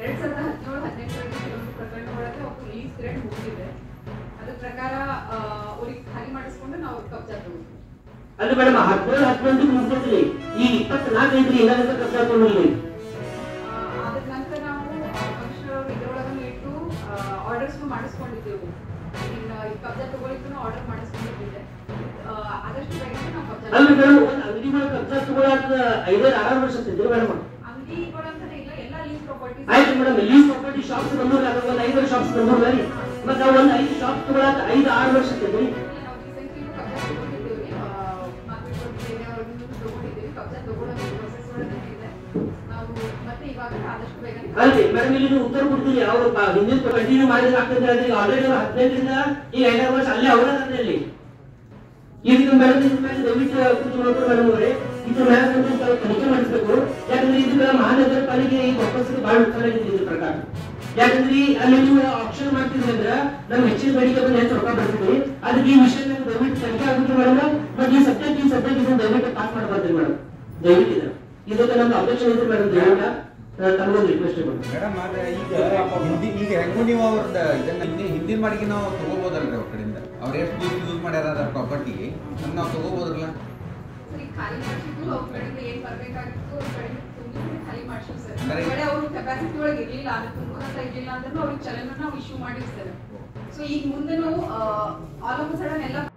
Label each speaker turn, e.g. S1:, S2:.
S1: ಎರಡ್ ಸಾವಿರದ ಹದಿನೇಳು ಹದಿನೆಂಟರಲ್ಲಿ ಕೆಲವೊಂದು ಪ್ರಕರಣಗಳೊಳಗೆ ಅವ್ರು ಲೀಸ್ ಗ್ರೇಡ್ ಮುಗಿದಿದೆ ಅದ್ರ ಪ್ರಕಾರ ಆ, ಅವ್ರಿಗೆ ಖಾಲಿ ಮಾಡಿಸ್ಕೊಂಡು ನಾವು ಕಬ್ಜಾ ತಗೊಂಡ್ವಿ
S2: ಅಲ್ಲಿ ಮೇಡಮ್ ಹದಿನೇಳು ಹದಿನೆಂಟು ಮುಗಿದ್ರಿ ಈಗ ಇಪ್ಪತ್ನಾಲ್ಕು ಐತ್ರಿ ಏನಾಗುತ್ತೆ ಕಬ್ಜಾ ತಗೊಂಡಿಲ್ಲ
S1: ಆ, ಅದ್ರ ನಂತರ ನಾವು ಕಮಿಷನರ್ ಅವರು ಇದ್ರೊಳಗನು ಇಟ್ಟು ಆರ್ಡರ್ಸ್ ಮಾಡಿಸ್ಕೊಂಡಿದ್ದೆವು ಇನ್ನ ಈ ಕಬ್ಜಾ ತಗೊಳಿಕ್ಕೂ ಆರ್ಡರ್ ಮಾಡಿಸ್ಕೊಂಡಿದ್ದೆ ಆ, ಆದಷ್ಟು ಬೇಗ ನಾವು ಕಬ್ಜಾ
S2: ಅಲ್ಲಿ ಮೇಡಮ್ ಒಂದು ಅಂಗಡಿಗಳ ಕಬ್ಜಾ ತಗೊಳಕ ಐದಾರು ಆರು ವರ್ಷ ಇದ್ರಿ ಮೇಡಮ್
S1: ಅಂಗಡಿಗಳಂತಾನೆ ಇಲ್ಲ ಎಲ್ಲ ಲೀಸ್ ಪ್ರಾಪರ್ಟೀಸ್
S2: ಆಯ್ತು ಮೇಡಮ್ ಲೀಸ್ ಪ್ರಾಪರ್ಟಿ ಶಾಪ್ಸ್ ಬಂದೂರ ಅದ್ರ ಒಂದು ಐದಾರು ಶಾಪ್ಸ್ ಬಂದೂರ ರೀ ಮತ್ತೆ ನಾವು ಒಂದು ಐದು ಶಾಪ್ಸ್ ತಗೊಳಕ ಐದು ಆರು ವರ್ಷ ಇದ್ರಿ
S1: ನಾವು ರೀಸೆಂಟ್ಲಿ ಕಬ್ಜಾ ತಗೊಂಡಿದ್ದೇವೆ ಮಾರ್ಕೆಟ್ ಏರಿಯಾ ಒಳಗೆ ತಗೊಂಡಿದ್ದೇವೆ ಕಬ್ಜಾ ತಗೊಳ್ಳೋ ಪ್ರೊಸೆಸ್ ಒಳಗೆ ಇದೆ ನಾವು ಮತ್ತೆ ಇವಾಗ ಆದಷ್ಟು ಬೇಗನೆ
S2: ಅಲ್ರಿ ಮೇಡಮ್ ಇಲ್ಲಿ ನೀವು ಉತ್ತರ ಕೊಡ್ತೀರಿ ಅವ್ರು ಬ- ಹಿಂದಿನ ಕಂಟಿನ್ಯೂ ಮಾಡಿದ್ರೆ ಆಗ್ತದೆ ಆದ್ರೆ ಈಗ ಆಲ್ರೆಡಿ ಹದಿನೈದರಿಂದ ಈಗ ಐದಾರು ವರ್ಷ ಅಲ್ಲೇ ಅವರೇ ಅಂದ್ರೆ ಅಲ್ಲಿ ಇದಕ್ಕೆ ಮೇಡಮ್ ಇದ್ರ ಮೇಲೆ ದಯವಿಟ್ಟು ಕೂತ್ಕೊಂಡು ಮೇಡಮ್ ಅವರೇ ಇದ್ರ ಮೇಲೆ ಒಂದು ಸ್ವಲ್ಪ ತನಿಖೆ ಮಾಡಿಸ್ಬೇಕು ಯಾಕಂದ್ರೆ ಇದಕ್ಕೆ ಮಹಾನಗರ ಪಾಲಿಕೆ ಈಗ ವಾಪಸ್ ಬಹಳ ನುಕ್ಸಾನ ಆಗಿದೆ ಇದ್ರ ಪ್ರಕಾರ ಯಾಕಂದ್ರೆ ಅಲ್ಲಿ ನೀವು ಆಪ್ಷನ್ ಮಾಡ್ತಿದ್ರಿ ಅಂದ್ರೆ ನಮ್ ಹೆಚ್ಚಿನ ಬೇಡಿಕೆ ಬಂದು ಹೆಚ್ಚು ರೊಕ್ಕ ಬರ್ತೀವಿ ಅದಕ್ಕೆ ಈ ವಿಷಯ ನಮ್ಗೆ ದಯವಿಟ್ಟು ತನಿಖೆ ಆಗುತ್ತೆ ಮೇಡಮ್ ಮತ್ತೆ ಈ ಸಬ್ಜೆಕ್ಟ್ ಈ ಸಬ್ಜೆಕ್ಟ್ ಇದನ್ನ ದಯವಿಟ್ಟು ಪಾಸ್ ಮಾಡ್ಬಾರ್ದ್ರಿ ಮೇಡಮ್ ದಯವಿಟ್ಟು ಇದನ್ನ ಇದಕ್ಕೆ ನಮ್ಗೆ ಅಬ್ಜೆಕ್ಷನ್ ಇದ್ರೆ ಮೇಡಮ್ ದಯವಿಟ್ಟು ತಮಗೊಂದು ರಿಕ್ವೆಸ್ಟ್ ಮೇಡಮ್
S3: ಮೇಡಮ್ ಆದ್ರೆ ಈಗ ಹಿಂದಿ ಈಗ ಹೆಂಗೂ ನೀವು ಅವ್ರದ್ದು ಇದನ್ನ ಹಿಂದಿ ಹಿಂದಿನ ಮಾಡಿಗೆ ನಾವು ತಗೋಬೋದಲ್ರಿ ಅವ್ರ ಕಡೆಯಿಂದ ಅವ್ರು ಎಷ್ಟು ದುಡ್ಡು ಯೂಸ್ ಮಾಡ್ಯಾರ ಅದ್ರ ಪ್ರಾಪರ್ಟಿ ಅದನ್ನ ನಾವು ತಗೋಬೋದ್ರಲ್ಲ
S1: ಸರಿ ಖಾಲಿ ಮಾಡಿಸಿದ್ದು ಅವ್ರ ಕಡೆಯಿಂದ ಏನ್ ಬರ್ಬೇಕಾಗಿತ್ತು ಅವ್ರ ಕಡೆಯಿಂದ ತುಂಬಿಸಿ ಖಾಲಿ ಮಾಡಿಸಿದ್ವಿ ಸರ್
S3: ಅಂದ್ರೆ-
S1: ಒಂದ್ ವೇಳೆ ಅವ್ರ ಕೆಪಾಸಿಟಿ ಒಳಗೆ ಇರ್ಲಿಲ್ಲ ಅದು ತುಂಬೋದಂತ ಇರ್ಲಿಲ್ಲ ಅಂದ್ರೂ ಅವ್ರಿಗೆ ಚಲನ ನಾವು ಇಶ್ಯೂ ಮಾಡಿರ್ತಾರೆ ಸೊ ಈಗ ಮುಂದೆ ನಾವು ಆಲ್ ಆಫ್ ಸಡನ್ ಎಲ್ಲ